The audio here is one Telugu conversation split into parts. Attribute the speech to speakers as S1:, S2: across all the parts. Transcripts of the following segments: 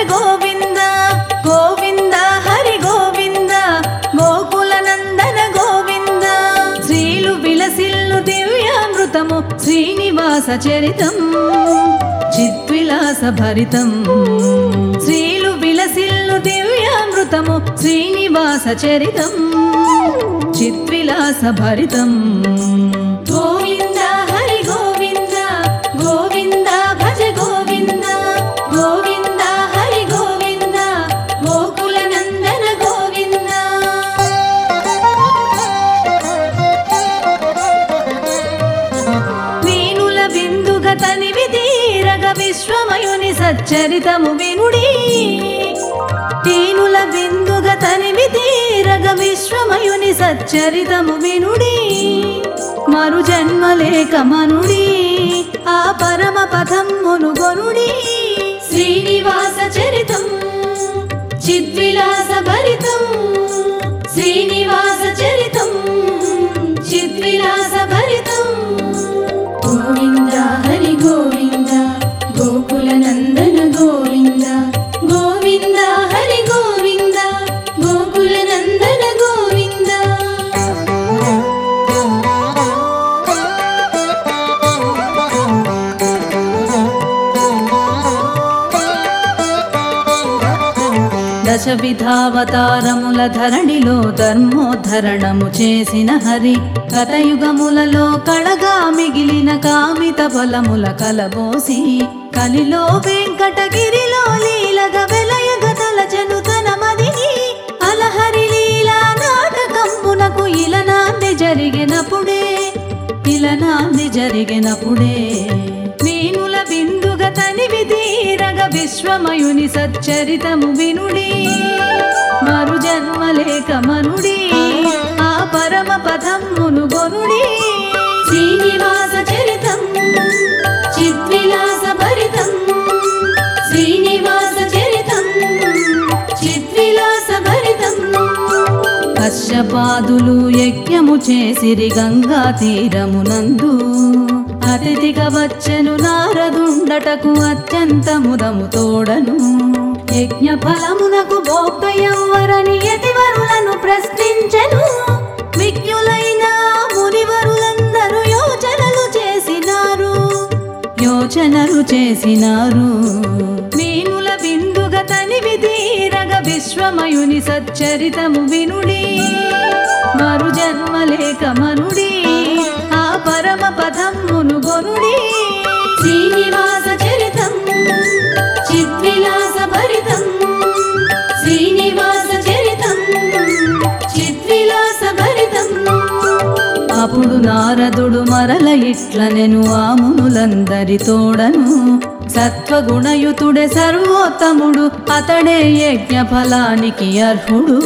S1: గోవింద గోవింద హరి గోవింద గోకుల నందన గోవింద శ్రీలు విలసిల్లు దివ్యామృతము శ్రీనివాస చరితం చిద్విలాస భరితం శ్రీలు విలసిల్లు దివ్యామృతము శ్రీనివాస చరితం చిద్విలాస భరితం గోవింద హరి గోవింద గోవింద భజ గోవింద గోవింద హరి గోవింద గోకుల నందన గోవింద వీణుల బిందుగ తనివి తీరగ విశ్వమయుని సచ్చరితము వినుడి తీనుల బిందుగ తనివి తీరగ విశ్వమయుని సచ్చరితము వినుడి మరు జన్మలేక మనుడి ఆ పరమ పదమ్మును గొనుడి శ్రీనివాస చరితం చిద్విలాస భరితం శ్రీనివాస చరితం చిద్విలాస భరితం గోవింద హరి గోవింద గోకుల నందన గోవింద గోవింద హరి గోవింద గోకుల నందన గోవింద దశ విధావతారముల ధరణిలో ధర్మోద్ధరణము చేసిన హరి కథయుగములలో కళగా మిగిలిన కామిత ఫలముల కలబోసి కలిలో వెంకటగిరిలో లీలగ వెలయగ తలచను తన మదిని అలహరి లీలా నాటకంబునకు ఇలనాంది జరిగినప్పుడే ఇలనాంది జరిగినప్పుడే వీణుల బిందుగ తనివి తీరగ విశ్వమయుని సచ్చరితము వినుడి మరు జన్మలేక మనుడి ఆ పరమ పదమ్మును గొనుడి శ్రీనివాస చరితం చిద్విలాస భరితం శ్రీనివాస చరితం చిద్విలాస భరితం కశ్యపాదులు యజ్ఞము చేసిరి గంగా తీరమునందు అతిథిగా వచ్చెను నారదుండటకు అత్యంత ముదము తోడను యజ్ఞ ఫలమునకు భోక్త ఎవ్వరని యతివరులను ప్రశ్నించెను విజ్ఞులైన మునివరులందరూ యోచనలు చేసినారు యోచనలు చేసినారు మీనుల బిందుగ తనివి తీరగ విశ్వమయుని సచ్చరితము వినుడి మరు జన్మలేక మనుడి ఆ పరమ పదమ్మును గొనుడి శ్రీనివాస చరితం చిద్విలాస భరితం శ్రీనివాస చరితం చిద్విలాస భరితం అప్పుడు నారదుడు మరల ఇట్లనెను ఆ మునులందరి తోడను సత్వగుణయుతుడే సర్వోత్తముడు అతడే యజ్ఞ ఫలానికి అర్హుడు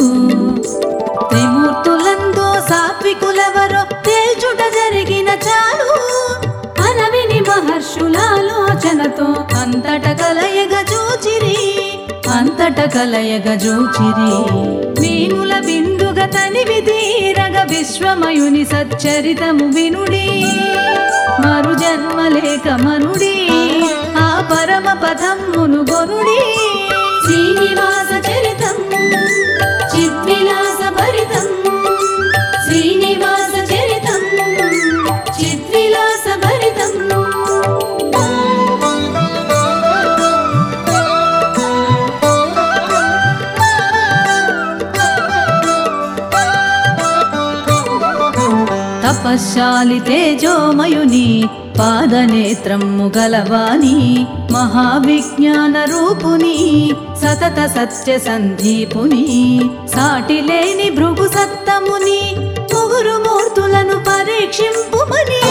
S1: త్రిమూర్తులందో సాత్వికులెవరో తేల్చుట జరిగిన చాలు అనవిని మహర్షులాలోచనతో అంతట కలయగ చూచిరి అంతట కలయగ చూచిరి వీణుల బిందుగ తనివి తీరగ విశ్వమయుని సచ్చరితము వినుడి మరు జన్మలేక మనుడి ఆ పరమ పదమ్మును గొనుడి శ్రీనివాస చరితం చిద్విలాస భరితం శ్రీనివాస చరితం చిద్విలాస భరితం తపశ్శాలి తేజోమయుని పాదనేత్రము గలవాని మహావిజ్ఞాన రూపుని సతత సత్య సందీపుని సాటిలేని భృగు సత్తముని ముగురు మూర్తులను పరీక్షింపుమని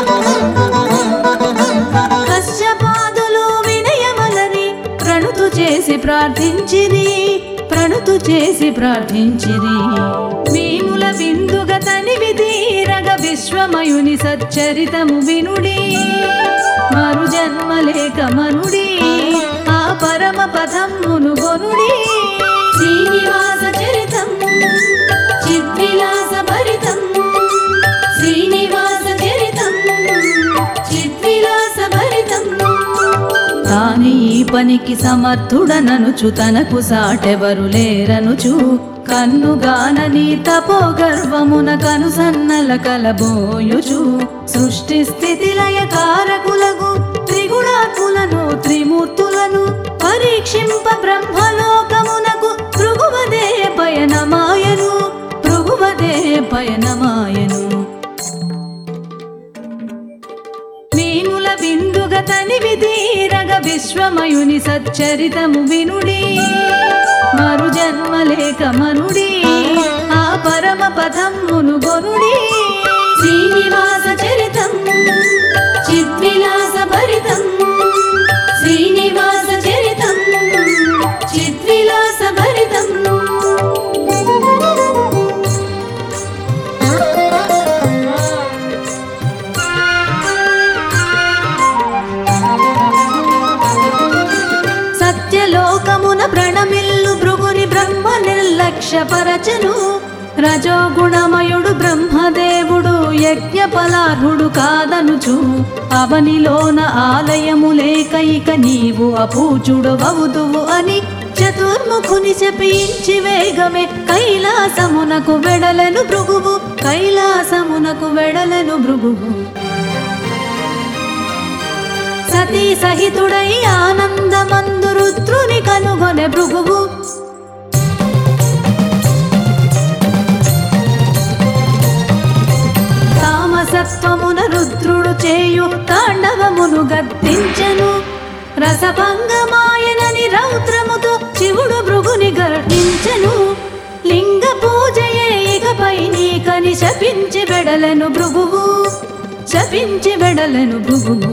S1: కశ్యపాదులు వినయమలని ప్రణుతు చేసి ప్రార్థించిరి ప్రణుతు చేసి ప్రార్థించిరి వీణుల బిందుగ తనివి తీరగ విశ్వమయుని సచ్చరితము వినుడి మరు జన్మలేక మనుడి ఆ పరమ పదమ్మును గొనుడి శ్రీనివాస చరితం చిద్విలాస భరితం శ్రీనివాస చరితం చిద్విలాస భరితం తాని ఈ పనికి సమర్థుడననుచు తనకు సాటెవరు లేరనుచు కన్నుగానని తపో గర్వమున కనుసన్నల కలబోయుచు సృష్టి స్థితి లయ కారకులకు త్రిగుణాకులను త్రిమూర్తులను పరీక్షింప బ్రహ్మలోకమునకు భృగువదే పయనమాయను భృగువదే పయనమాయను మీనుల బిందుగ తనివి తీరగ విశ్వమయుని సచ్చరితము వినుడి మరు జన్మలేక మనుడి ఆ పరమ పదమ్మును గొనుడి శ్రీనివాస చరితం చిద్విలాస భరితం శ్రీనివాస చరితం చిద్విలాస భరితం సత్యలోకమున ప్రణమిల్లు భృగుని బ్రహ్మ నిర్లక్ష్య పరచను రజోగుణమయుడు బ్రహ్మదేవుడు యజ్ఞ ఫలార్హుడు కాదనుచు అవనిలోన ఆలయము లేక ఇక నీవు అపూజుడు వవుదువు అని చతుర్ముఖుని శపించి వేగమే కైలాసమునకు వెడలను భృగువు కైలాసమునకు వెడలను భృగువు సతీ సహితుడై ఆనందమందు రుద్రుని కనుగొనె భృగువు తామసత్వమున రుద్రుడు చేయు తాండవమును గద్దించెను రసభంగమాయనని రౌద్రముతో శివుడు భృగుని గర్హించెను లింగ పూజయే ఇకపై నీకని శపించి వెడలను భృగువు శపించి వెడలను భృగువు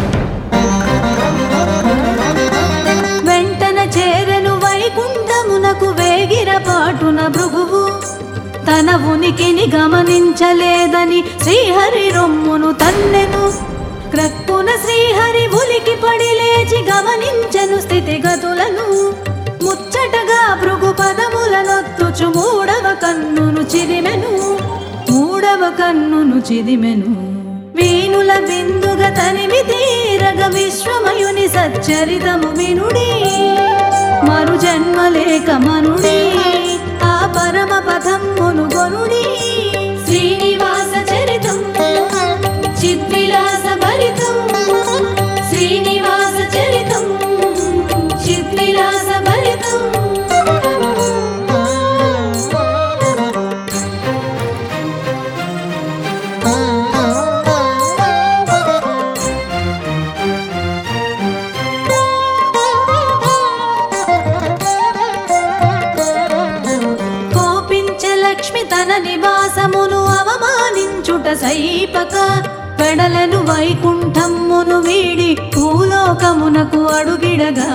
S1: వెంటన చేరెను వైకుంఠమునకు వేగిర పాటున భృగువు తన ఉనికిని గమనించలేదని శ్రీహరి రొమ్మును తన్నెను క్రక్కున శ్రీహరి ఉలికి పడి లేచి గమనించెను స్థితిగతులను ముచ్చటగా భృగు పదములనొత్తుచు మూడవ కన్నును చిరిమెను మూడవ కన్నును చిదిమెను వీనుల బిందుగ తనివి తీరగ విశ్వమయుని సచ్చరితము వినుడి మరు జన్మలేక మనుడి ఆ పరమ పదమ్మును గొనుడి శ్రీనివాస చరితం చిద్విలాస భరితం శ్రీనివాస చరితం చిద్విలాస భరితం కోపించే లక్ష్మి తన నివాసమును అవమానించుట సైపక వెడలను వైకుంఠమ్మును వీడి భూలోకమునకు అడుగిడగా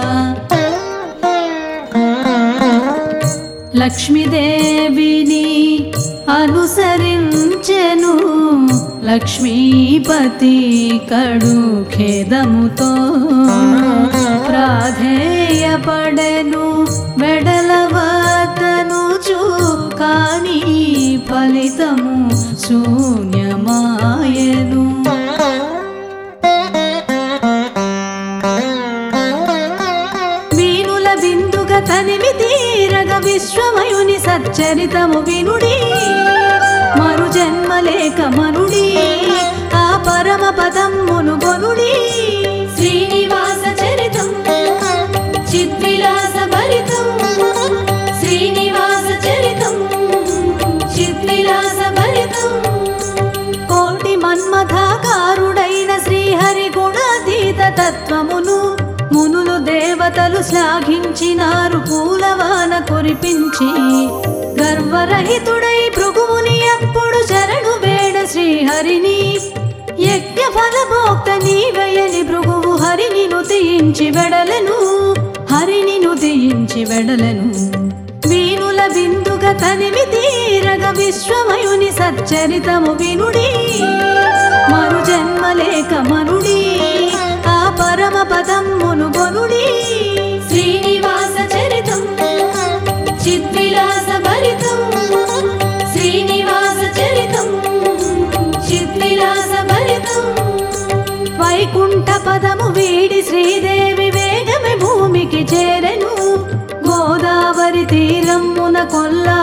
S1: లక్ష్మీదేవిని అనుసరించెను లక్ష్మీపతి కడు ఖేదముతో ప్రాధేయపడెను వెడలవతను కానీ ఫలితము శూన్యమాయను వీనుల బిందుగ తనివి తీరగ విశ్వమయుని సచ్చరితము వినుడి మరు జన్మలేక మనుడి ఆ పరమ పదమ్మును గొనుడి శ్రీనివాస చరితం చిద్విలాస భరితం శ్రీనివాస చరితం చిద్విలాస భరితం కోటి మన్మథాకారుడైన శ్రీహరి గుణాతీత తత్వమును మునులు దేవతలు శ్లాఘించినారు పూలవాన కురిపించి గర్వరహితుడై భృగుముని అప్పుడు శరణు వేడ శ్రీహరిని యజ్ఞ ఫలభోక్త నీవయని భృగువు హరిని నుతియించి వెడలను హరిని నుతియించి వెడలను వీనుల బిందుగ తనివి తీరగ విశ్వమయుని సచ్చరితము వినుడి మరు జన్మలేక మనుడి ఆ పరమ పదమ్మును గొనుడి శ్రీనివాస చరితం చిద్విలాస భరితం శ్రీనివాస చరితం చిద్విలాస భరితం వైకుంఠ పదము వీడి శ్రీదేవి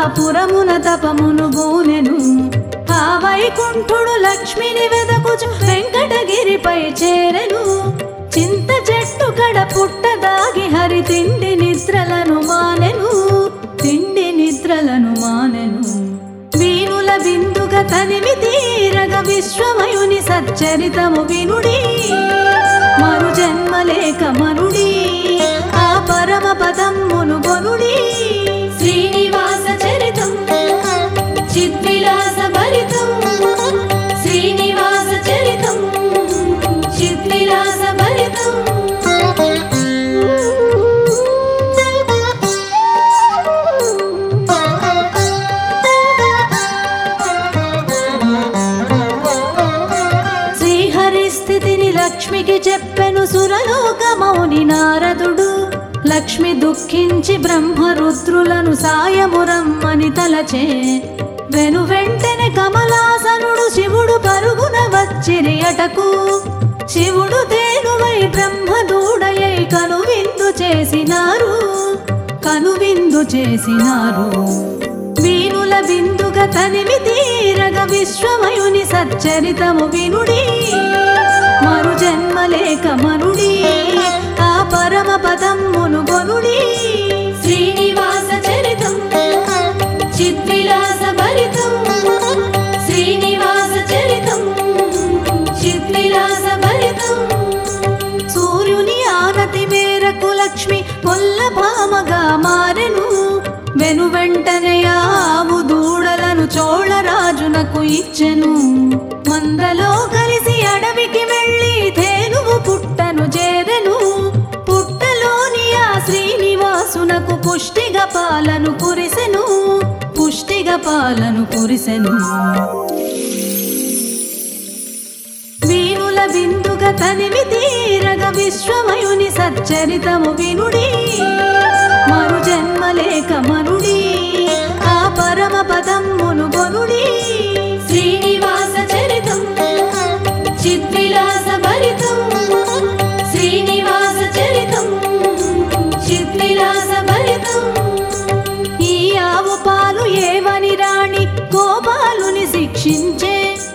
S1: పురమున తపమును బూనెను ఆ వైకుంఠుడు లక్ష్మిని వెదకుచు వెంకటగిరిపై చేరెను చింత చెట్టు కడ పుట్ట దాగి హరి తిండి నిద్రలను మానెను తిండి నిద్రలను మానెను వీణుల బిందుగ తనివి తీరగ విశ్వమయుని సచ్చరితము వినుడి మరు జన్మలేక మనుడి ఆ పరమ పదమ్మును కొనుడి శ్రీనివాస చరితం చిద్విలాస భరితం శ్రీనివాస చరితం చిద్విలాస భరితం శ్రీహరి స్థితిని లక్ష్మికి చెప్పెను సురలోకమౌని నారదుడు లక్ష్మి దుఃఖించి బ్రహ్మరుద్రులను సాయమురమ్మని తలచే వెను వెంటనే కమలాసనుడు శివుడు పరుగున వచ్చిరి అటకు శివుడు తేనువై బ్రహ్మదూడయై కనువిందు చేసినారు కనువిందు చేసినారు వీణుల బిందుగ తనివి తీరగ విశ్వమయుని సచ్చరితము వినుడి మరు జన్మలేక మనుడి ఆ పరమ పదమ్మును కొనుడి శ్రీనివాస చరితం చిద్విలాస భరితం శ్రీనివాస చరితం చిద్విలాస భరితం సూర్యుని ఆనతి మేరకు లక్ష్మి కొల్లభామగా మారెను వెను వెంటనే ఆవు దూడలను చోళరాజునకు ఇచ్చెను మందలో కలిసి అడవికి వెళ్ళి తేనువు పుట్టను చేరెను పుట్టలోని ఆ శ్రీనివాసునకు పుష్టిగా పాలను కురిసెను పుష్టిగా పాలను కురిసెను వీణుల బిందుగ తనివి తీరగ విశ్వమయుని సచ్చరితము వినుడి మరు జన్మలేక మనుడి ఆ పరమ పదమ్మును కొనుడి శ్రీనివాస చరితం చిద్విలాస భరితం శ్రీనివాస చరితం చిద్విలాస భరితం ఈ ఆవు పాలు ఏవని రాణి గోపాలుని శిక్షించే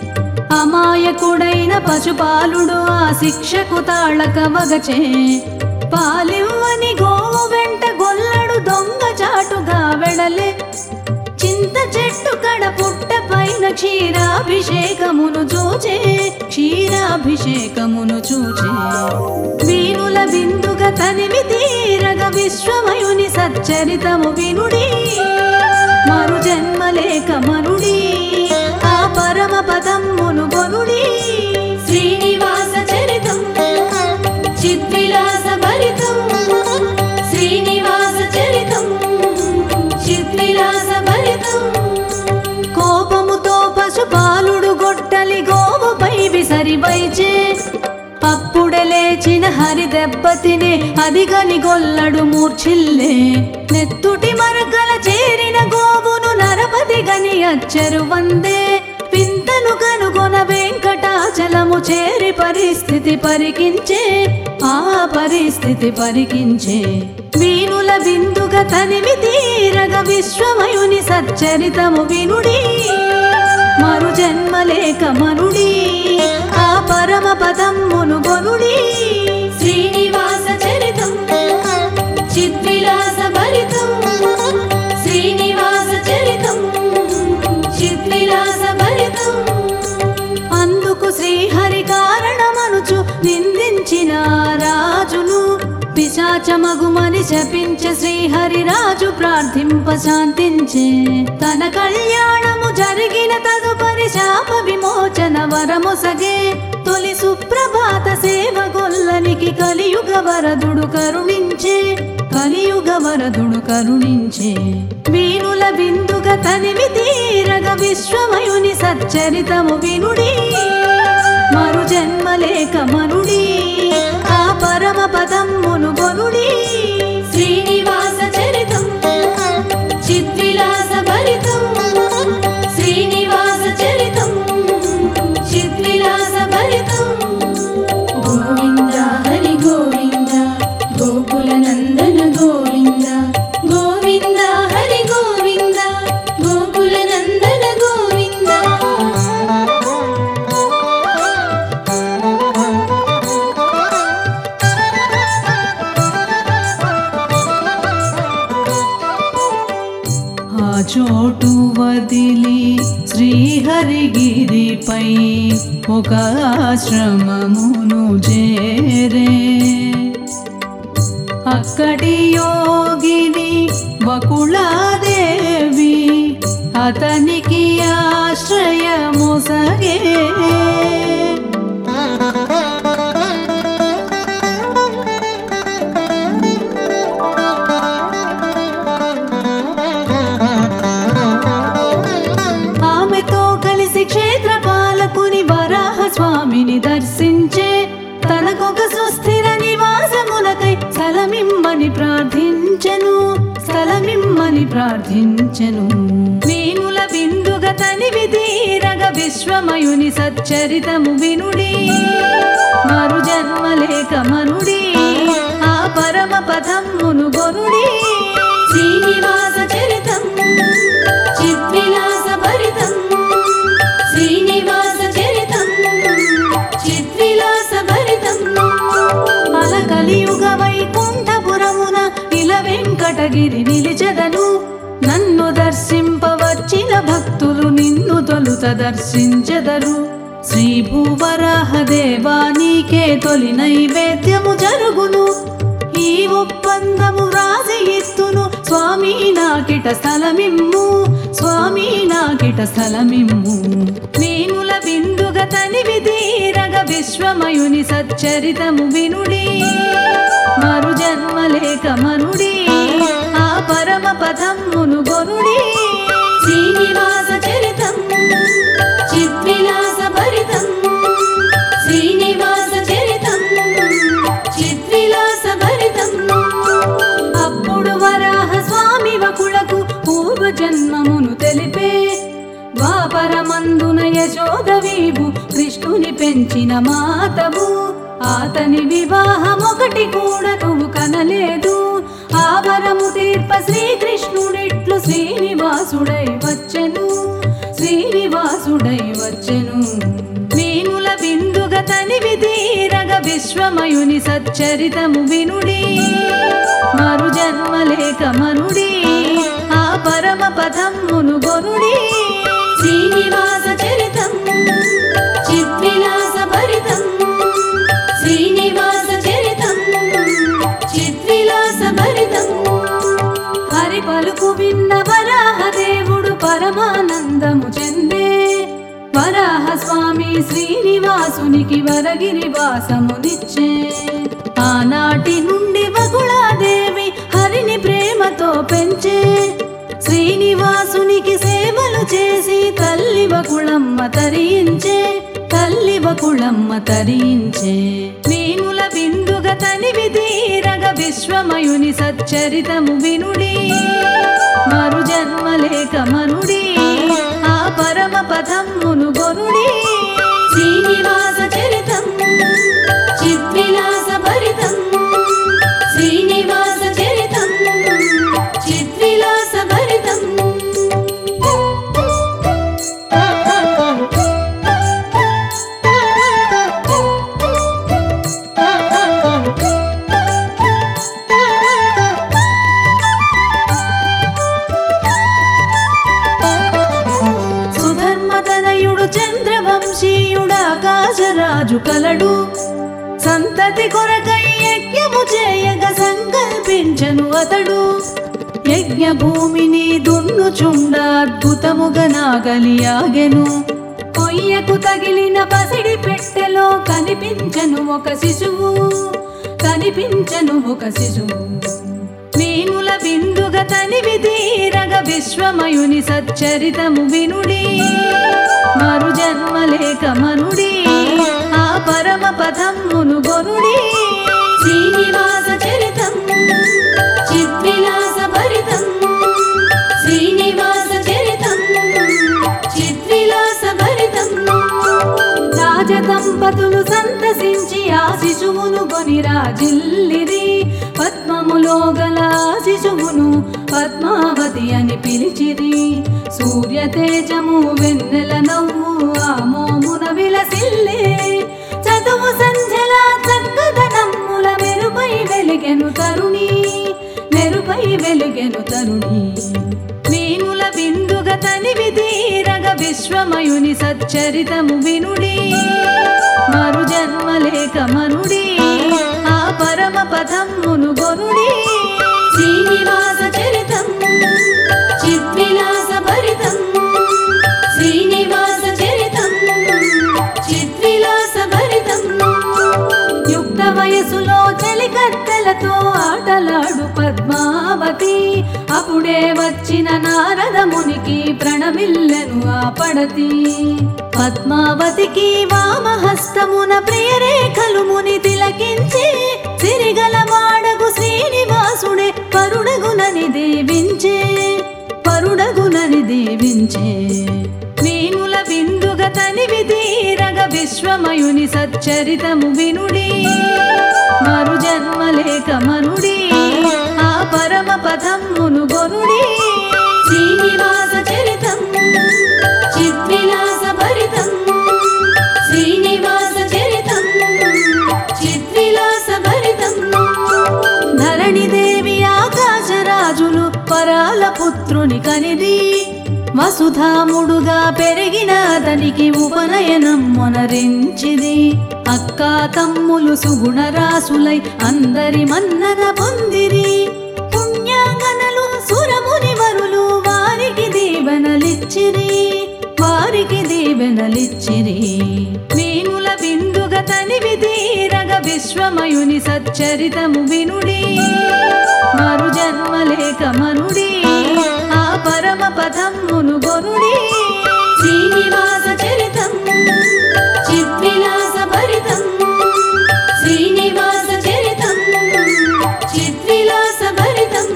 S1: అమాయకుడైన పశుపాలుడు ఆ శిక్షకు తాళక వగచే పాలివ్వని గోవు వెంట గొల్లడు దొంగ చాటుగా వెడలే చింత చెట్టు కడ పుట్ట పైన క్షీరాభిషేకమును చూచే క్షీరాభిషేకమును చూచే వీణుల బిందుగ తనివి తీరగ విశ్వమయుని సచ్చరితము వినుడి మరు జన్మలేక మనుడి ఆ పరమ పదమ్మును కొనుడి శ్రీనివాస చరితం చిద్విలాస భరితం శ్రీనివాస చరితం చిద్విలాస భరితం కోపముతో పశుపాలుడు గొడ్డలి గోవుపై విసరి వైచే అప్పుడే లేచిన హరి దెబ్బతినే అదిగని గొల్లడు మూర్ఛిల్లే నెత్తుటి మరకల చేరిన గోవును నరపతి గని అచ్చరు వందే పింతను కనుగొన వెంకటాచలము చేరి పరిస్థితి పరికించే ఆ పరిస్థితి పరికించే వీణుల బిందుగ తనివి తీరగ విశ్వమయుని సచ్చరితము వినుడి మరు జన్మలేక మనుడి ఆ పరమ పదమ్మును కొనుడి శ్రీనివాస చరితం చిద్విలాస భరితం శ్రీనివాస చరితం చిద్విలాస భరితం అందుకు శ్రీహరి కారణమనుచు నిందించిన రాజును పిశాచమగుమని శపించ శ్రీహరి రాజు ప్రార్థింప శాంతించే తన కళ్యాణము జరిగిన తదుపరి శాప విమోచన వరమొసగే తొలి సుప్రభాత సేవ గొల్లనికి కలియుగ వరదుడు కరుణించే కలియుగ వరదుడు కరుణించే వీణుల బిందుగ తనివి తీరగ విశ్వమయుని సచ్చరితము వినుడి మరు జన్మలేక మనుడి ఆ పరమ పదమ్మును కొనుడి శ్రీనివాస చరితం చిద్విలాస భరితం శ్రీనివాస చరితం చిద్విలాస భరితం
S2: గోవింద హరి గోవింద గోకుల నందన గోవింద
S1: గోవింద హరి గోవింద
S3: చోటు వదిలి శ్రీహరిగిరిపై ఒక ఆశ్రమమును చేరే అక్కడి యోగిని బకుళాదేవి అతనికి ఆశ్రయముసగే ఆమెతో కలిసి క్షేత్ర పాలకుని వరాహ స్వామిని దర్శించే తనకొక సుస్థిర నివాసములకై స్థలమిమ్మని ప్రార్థించెను స్థలమిమ్మని ప్రార్థించెను వీనుల బిందుగ తనివి తీరగ విశ్వమయుని సచ్చరితము వినుడి మరు జన్మలేక మనుడి ఆ పరమ పదమ్మును గొనుడి
S1: శ్రీనివాస చరితం చిద్విలాస భరితం శ్రీనివాస చరితం చిద్విలాస భరితం
S3: అల కలియుగ వైకుంఠపురమున ఇల వెంకటగిరి నిలిచెదను నన్ను దర్శింపవచ్చిన భక్తులు నిన్ను తొలుత దర్శించెదరు శ్రీ భూవరాహ దేవా నీకే తొలి నైవేద్యము జరుగును ఈ ఒప్పందము రాసి ఇత్తును స్వామి నాకిట స్థలమిమ్ము స్వామి నాకిట స్థలమిమ్ము వీనుల బిందుగ తనివి తీరగ విశ్వమయుని సచ్చరితము వినుడి మరు జన్మలేక మనుడి ఆ పరమ పదమ్మును గొనుడి
S1: శ్రీనివాస చరితం చిద్విలాస భరితం శ్రీనివాస చరితం చిద్విలాస భరితం
S3: అప్పుడు వరాహ స్వామి వకులకు పూర్వ జన్మమును తెలిపే ద్వాపరమందున యశోదవీవు కృష్ణుని పెంచిన మాతవు అతని వివాహం ఒకటి కూడా నువ్వు కనలేదు ఆ వరము తీర్ప శ్రీకృష్ణుడిట్లు శ్రీనివాసుడై వచ్చెను శ్రీనివాసుడై వచ్చెను వీనుల బిందుగ తనివి తీరగ విశ్వమయుని సచ్చరితము వినుడి మరు జన్మలేక మనుడి ఆ పరమ పదమ్మును గొనుడి
S1: శ్రీనివాస చరితం చిద్విలాస భరితం శ్రీనివాస చరితం చిద్విలాస భరితం
S3: హరి పలుకు విన్న వరాహ దేవుడు పరమానందము చెందే వరాహ స్వామి శ్రీనివాసునికి వరగిరి వాసమునిచ్చే ఆనాటి నుండి వకుళాదేవి హరిని ప్రేమతో పెంచే శ్రీనివాసునికి సేవలు చేసి తల్లి వకుళమ్మ తరించే తల్లి వకుళమ్మ తరించే వీనుల బిందుగ తనివి తీరగ విశ్వమయుని సచ్చరితము వినుడి మరు జన్మలేక మనుడి ఆ పరమ పదమ్మును గొనుడి
S1: శ్రీనివాస చరితం చిద్విలాస భరితం శ్రీనివాస చరితం చిద్విలాస భరితం
S3: సుధర్మతనయుడు చంద్రవంశీయుడు ఆకాశరాజు కలడు సంతతి కొరకై యజ్ఞము చేయగ సంకల్పించను అతడు యజ్ఞ భూమిని దున్నుచుండ అద్భుతముగా నాగలి ఆగెను కొయ్యకు తగిలిన పసిడి పెట్టెలో కనిపించను ఒక శిశువు కనిపించను ఒక శిశువు మీనుల బిందుగ తనివి తీరగ విశ్వమయుని సచ్చరితము వినుడి మరు జన్మలేక మనుడి ఆ పరమ పదమ్మును గొనుడి
S1: శ్రీనివాస చరితం చిద్విలాస భరితం శ్రీనివాస చరితం చిద్విలాస భరితం
S3: రాజదంపతులు సంతసించి ఆ శిశువును కొని రాజిల్లిరి పద్మములో గల ఆ శిశువును పద్మావతి అని పిలిచిరి సూర్య తేజము వెన్నెల నవ్వు ఆ మోమున విలసిల్లే చదువు సంధ్యల చక్కదనమ్ముల మెరుపై వెలిగెను తరుణి మెరుపై వెలిగెను తరుణి వీనుల తనివి తీరగ విశ్వమయుని సచ్చరితము వినుడి మరు జన్మ లేక మనుడి ఆ పరమ పదమును గొనుడి
S1: శ్రీనివాస చరితం చిద్విలాస భరితం శ్రీనివాస చరితం చిద్విలాస భరితం
S3: యుక్త వయసులో చలికత్తెలతో ఆటలాడు పద్మావతి అప్పుడే వచ్చిన నారద మునికి ప్రణమిల్లెను ఆ పడతి పద్మావతికి వామహస్తమున ప్రియరేఖలు ముని తిలకించి సిరిగల వాడగు శ్రీనివాసుడే పరుడగునని దేవించే పరుడగునని దేవించే వీణుల బిందుగ తనివి తీరగ విశ్వమయుని సచ్చరితము వినుడి మరు జన్మ లేక మనుడి ఆ పరమ పదమును గొనుడి
S1: శ్రీనివాస చరితం చిద్విలాస భరితం శ్రీనివాస చరితం చిద్విలాస భరితం
S3: ధరణిదేవి ఆకాశరాజులు పరాల పుత్రుని కనిది వసుధాముడుగా పెరిగిన అతనికి ఉపనయనం మొనరించిది అక్క తమ్ములు సుగుణరాసులై అందరి మన్నన పొందిరి పుణ్యాంగనలు సురముని వరులు వారికి దీవెనలిచ్చిరి వారికి దీవెనలిచ్చిరి వీణుల బిందుగ తనివి తీరగ విశ్వమయుని సచ్చరితము వినుడి మరు జన్మ లేక మనుడి ఆ పరమ పదమును గొనుడి
S1: శ్రీనివాస చరితం చిద్విలాస భరితం శ్రీనివాస చరితం చిద్విలాస భరితం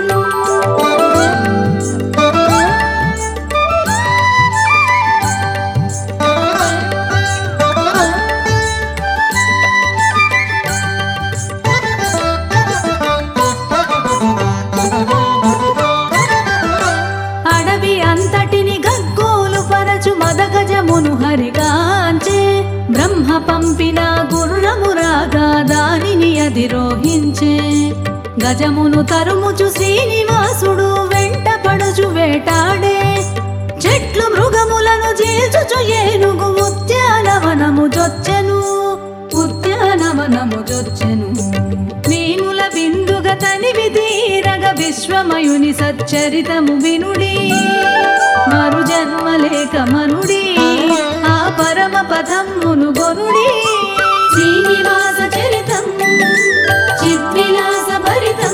S3: అడవి అంతటిని గగ్గోలు పరచు మదగజమును హరిగాంచే బ్రహ్మ పంపిన గుర్రము రాగా దానిని అధిరోహించే గజమును తరుముచు శ్రీనివాసుడు వెంట పడుచు వేటాడే చెట్లు మృగములను జీల్చుచు ఏనుగు ఉద్యానవనము జొచ్చెను ఉద్యానవనము జొచ్చెను వీణుల బిందుగ తనివి తీరగ విశ్వమయుని సచ్చరితము వినుడి మరు జన్మ లేక మనుడి ఆ పరమ పదమును గొనుడి
S1: శ్రీనివాస చరితం చిద్విలాస భరితం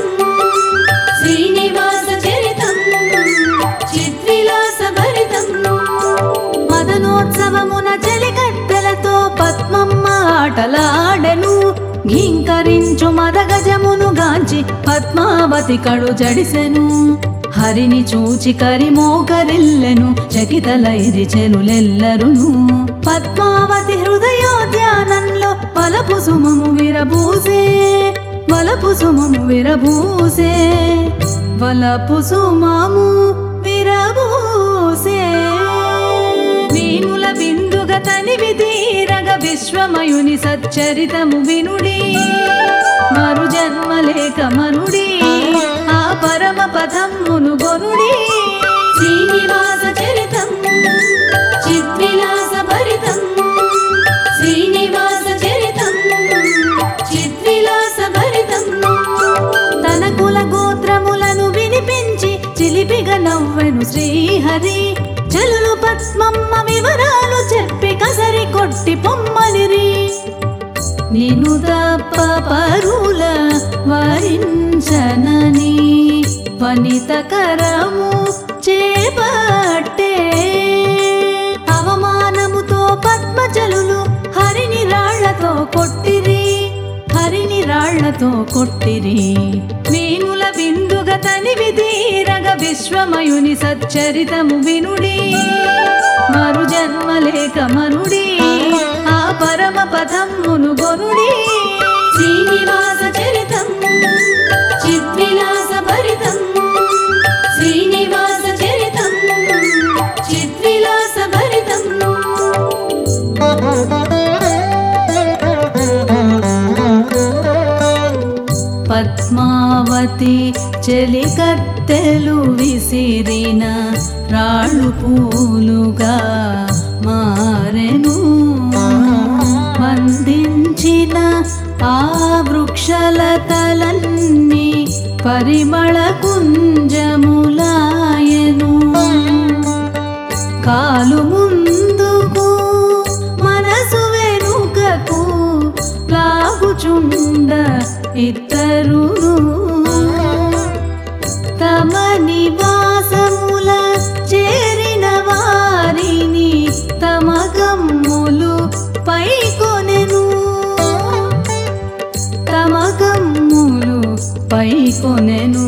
S1: శ్రీనివాస చరితం చిద్విలాస భరితం
S3: మదనోత్సవమున చెలికత్తెలతో పద్మమ్మ ఆటలాడెను ఘీంకరించు మదగజమును గాంచి పద్మావతి కడు జడిసెను హరిని చూచి కరిమోకరిల్లెను చకితలైరిచెనులెల్లరును పద్మావతి హృదయోద్యానంలో వలపు సుమము విరబూసే వలపు సుమము విరబూసే వలపు సుమము విరబూసే వీణుల బిందుగ తనివి తీరగ విశ్వమయుని సచ్చరితము వినుడి మరు జన్మ లేక మనుడి ఆ పరమ పదమును గొనుడి
S1: శ్రీనివాస చరితం చిద్విలాస భరితం శ్రీనివాస చరితం చిద్విలాస భరితం
S3: తన కుల గోత్రములను వినిపించి చిలిపిగా నవ్వెను శ్రీహరి చెలులు పద్మమ్మ వివరాలు చెప్పి కసరి కొట్టి పొమ్మనిరి నిను తప్ప పరుల వరించనని వనిత కరము చేపట్టే అవమానముతో పద్మజలులు హరిని రాళ్లతో కొట్టిరి హరిని రాళ్లతో కొట్టిరి వీణుల బిందుగ తనివి తీరగ విశ్వమయుని సచ్చరితము వినుడి మరు జన్మ లేక మనుడి ఆ పరమ పదమును గొనుడి
S1: శ్రీనివాస చరితం చిద్విలాస భరితం శ్రీనివాస చరితం చిద్విలాస భరితం
S3: పద్మావతి చెలికత్తెలు విసిరిన రాళ్ళు పూలుగా మారెను మందించిన ఆ వృక్షలతలన్నీ పరిమళ కుంజములాయను కాలు ముందుకు మనసు వెనుకకు లాగుచుండ ఇద్దరును తమ నివాసముల చేరిన వారిని తమ గమ్ములు పైకొనెను తమ గమ్ములు పైకొనెను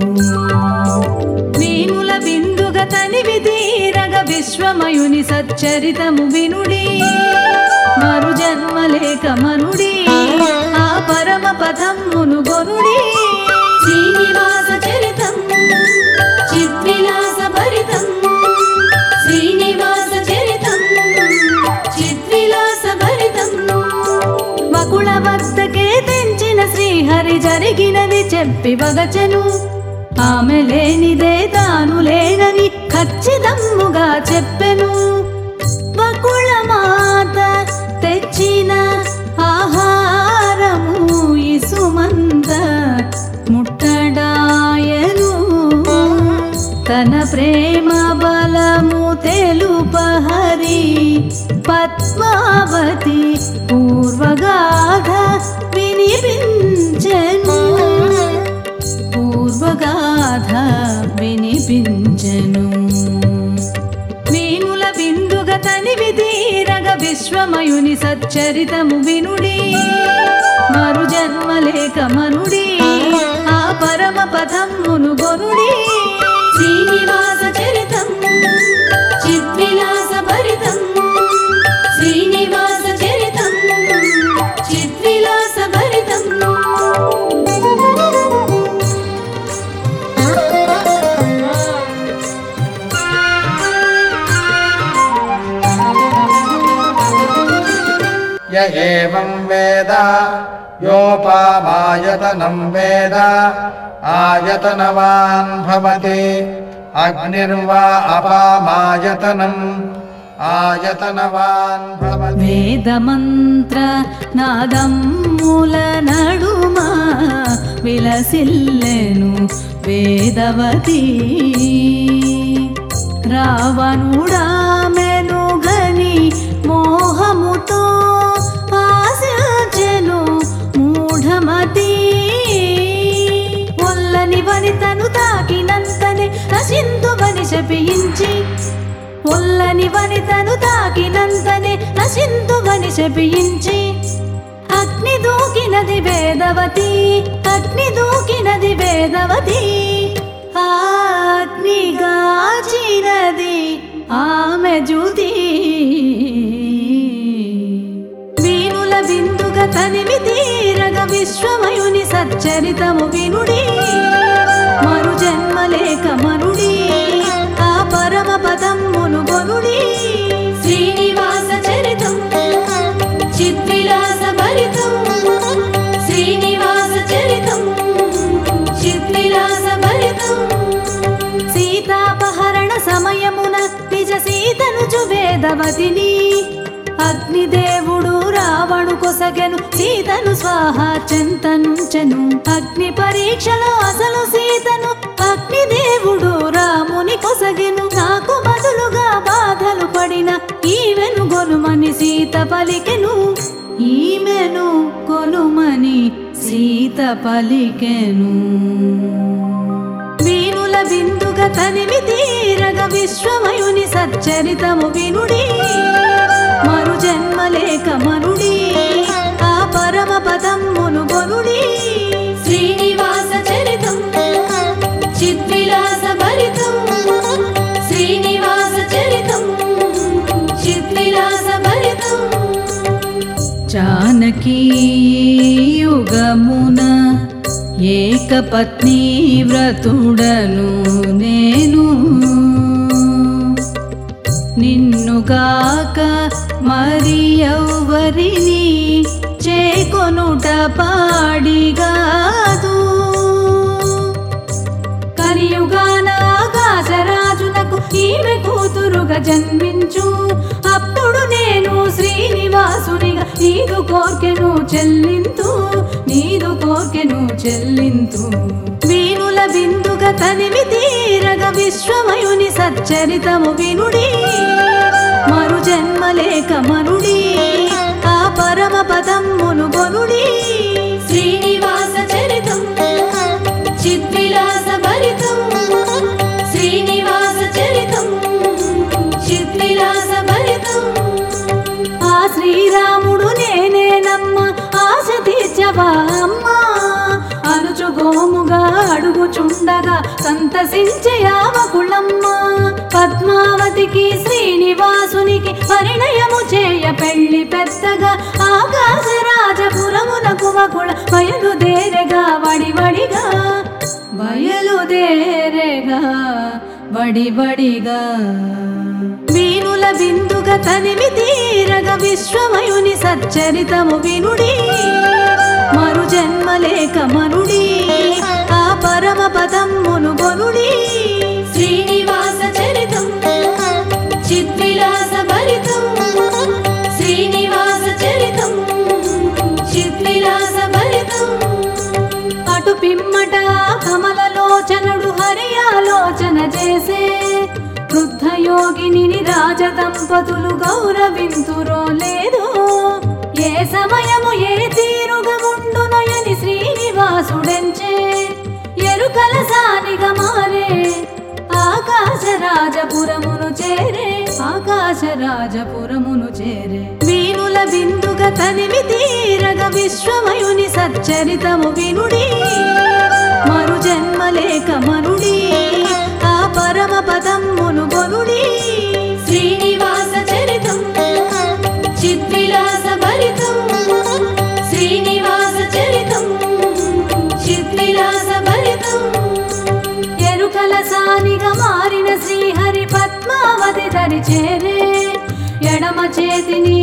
S3: వీణుల బిందుగ తనివి తీరగ విశ్వమయుని సచ్చరితము వినుడి మరు జన్మలేక మనుడి ఆ పరమ పదమ్మును గొనుడి
S1: శ్రీనివాస చరితం చిద్విలాస భరితం శ్రీనివాస చరితం చిద్విలాస భరితం
S3: వకుళ వద్దకే తెంచిన శ్రీహరి జరిగినది చెప్పి వగచెను ఆమె లేనిదే తాను లేనని ఖచ్చితమ్ముగా చెప్పెను వకుళ మాత తెచ్చిన ఆహారము ఇసుమంత ముట్టడాయను తన ప్రేమ బలము తెలుపహరి పద్మావతి పూర్వగాథ వినిపించెను పూర్వగాథ వినిపించెను వీణుల బిందుగ తనివి తీరగ విశ్వమయుని సచ్చరితము వినుడి మరు జన్మలేక మనుడి ఆ పరమ పదమ్మును గొనుడి
S1: శ్రీనివాస చరితం చిద్విలాస భరితం శ్రీనివాస చరితం చిద్విలాస భరితం
S4: य एवं वेद योपामायतनं वेद आयतनवान् भवति अग्निर्वा अपामायतनम् आयतनवान् भवति
S3: వేదమంత్ర నాదమ్ముల నడుమ విలసిల్లెను వేదవతి రావణుడామెను గని మోహముతో ఆశను మూఢమతి ఒల్లని వనితను తాకినంతనే నశింతువని శపించి ఒల్లని వనితను తాకినంతనే నశింతువని శపించి అగ్ని దూకినది వేదవతి అగ్ని దూకినది వేదవతి ఆ అగ్నిగాచినది ఆమె జ్యోతి వీణుల బిందుగ తనివి తీరగ విశ్వమయుని సచ్చరితము వినుడి మరు జన్మలేక మనుడి ఆ పరమ పదమ్మును గొనుడి
S1: శ్రీనివాస చరితం చిద్విలాస భరితం శ్రీనివాస చరితం చిద్విలాస భరితం
S3: సీతాపహరణ సమయమున నిజ సీతను వేదవతిని అగ్నిదేవుడు రావణు కొసగెను సీతను స్వాహ చెంతనుంచెను అగ్ని పరీక్షలో అసలు సీతను అగ్నిదేవుడు రాముని కొసగెను నాకు బదులుగా బాధలు పడిన ఈమెను గొనుమని సీత పలికెను ఈమెను కొనుమని సీత పలికెను వీణుల బిందుగ తనివి తీరగ విశ్వమయుని సచ్చరితము వినుడి మరు జన్మలేక మనుడి ఆ పరమ పదమ్మును గొనుడి
S1: శ్రీనివాస చరితం చిద్విలాస భరితం శ్రీనివాస చరితం చిద్విలాస భరితం
S3: జానకీ యుగమున ఏకపత్ని వ్రతుడను నేను నిన్నుగాక మరి ఎవ్వరిని చేకొనుట పాడిగాదు కలియుగాన ఆకాశరాజునకు ఈమె కూతురుగా జన్మించు అప్పుడు నేను శ్రీనివాసునిగా నీదు కోర్కెను చెల్లింతు నీదు కోర్కెను చెల్లింతు వీణుల బిందుగా తనివి తీరగ విశ్వమయుని సచ్చరితము వినుడి మరు జన్మలేక మనుడి ఆ పరమ పదమ్మును కొనుడి
S1: శ్రీనివాస చరితం చిద్విలాస భరితం శ్రీనివాస చరితం చిద్విలాస భరితం
S3: ఆ శ్రీరాముడు నేనేనమ్మ ఆశ తీర్చవా అమ్మా అనుచు గోముగా అడుగుచుండగా సంతసించే ఆవకుళమ్మ పద్మావతికి శ్రీనివాసునికి పరిణయము చేయ పెళ్లి పెద్దగా ఆకాశరాజపురమునకు వకుళ బయలుదేరగా వడివడిగా బయలుదేరగా వడివడిగా వీణుల బిందుగా తనివి తీరగ విశ్వమయుని సచ్చరితము వినుడి మరు జన్మలేక మనుడి ఆ పరమ పదమ్మును కొనుడి
S1: శ్రీనివాస చరితం చిద్విలాస భరితం శ్రీనివాస చరితం చిద్విలాస భరితం
S3: అటు పిమ్మట కమలలోచనుడు హరి ఆలోచన చేసే వృద్ధ యోగిని రాజ దంపతులు గౌరవింతురో లేదో ఏ సమయము ఏ తీరుగా ఉండునయని శ్రీనివాసుడెంచే ఎరుకల సానిగా మారే ఆకాశరాజపురమును చేరే ఆకాశరాజపురమును చేరే వీణుల బిందుగా తనివి తీరగ విశ్వమయుని సచ్చరితము వినుడి మరు జన్మలేక మనుడి ఆ పరమ పదమ్మును కొనుడి